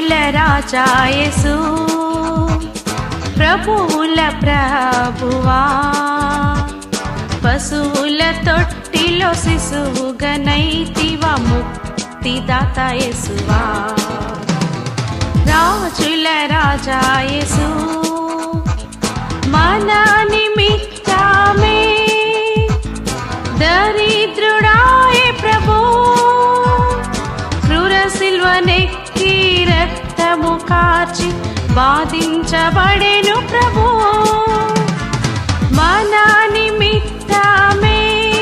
రాజుల రాజాయసు ప్రభువుల ప్రభువా పశువుల తొట్టిలో శిశువుగా నైతివ ముక్తిదాత యేసువా రాజుల రాజాయసు మన నిమిత్తమే దరిద్రుడాయ ప్రభు క్రూర సిల్వనెక్కి రక్తము కార్చి బాధించబడెను ప్రభు మన నిమిత్తమే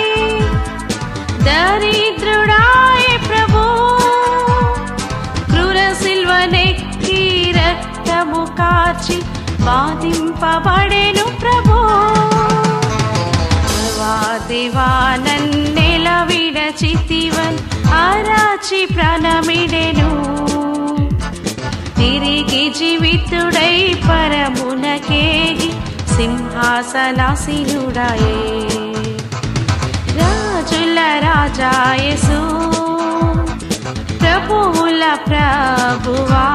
దరిద్రుడాయ ప్రభు క్రూర సిల్వనెక్కి రక్తము కార్చి బాధింపబడెను ప్రభు దేవా నన్నెల విడచితివన్ ఆరాచి ప్రాణమిడెను తిరిగి జీవితుడై పరమునకేగి సింహాసనాసీనుడాయే రాజుల రాజాయసు ప్రభువుల ప్రభువా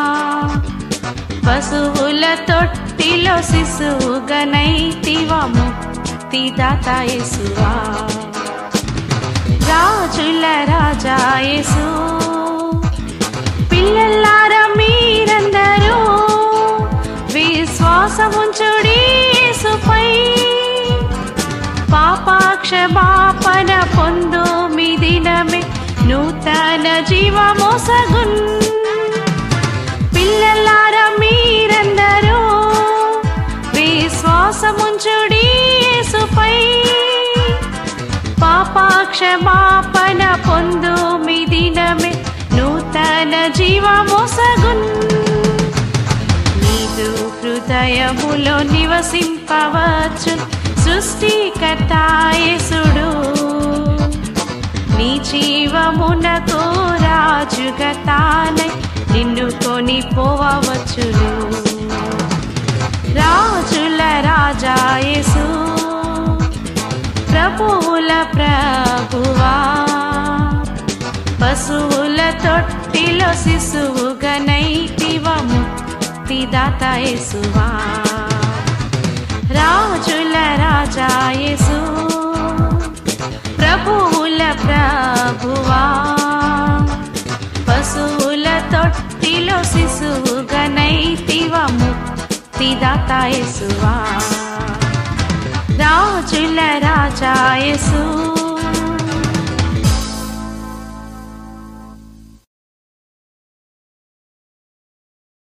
పశువుల తొట్టిలో శిశువుగా నైతివ ముక్తిదాత యేసువా రాజుల రాజాయసు పిల్లలార మీరందరూ విశ్వాసముంచుడి యేసుపై పాపాక్షమాపణ పొందు మీ దినమే నూతన జీవమోసగున్ పిల్లలార మీరందరూ విశ్వాసముంచుడి యేసుపై పాపాక్షమాపణ పొందు మీ దినమే నూతన జీవమోసగున్ నీదు హృదయములో నివసింపవచ్చు సృష్టికర్తాయసుడు నీ జీవమునకు రాజుగా తానై నిన్ను కొని పోవచ్చును రాజుల రాజాయసు ప్రభువుల ప్రభువా పశువుల తొట్టిలో శిశువుగా నైతివ ముక్తిదాత యేసువా రాజుల రాజాయసు ప్రభువుల ప్రభువా పశువుల తొట్టిలో శిశువుగా నైతివ ముక్తిదాత యేసువా రాజుల రాజాయసు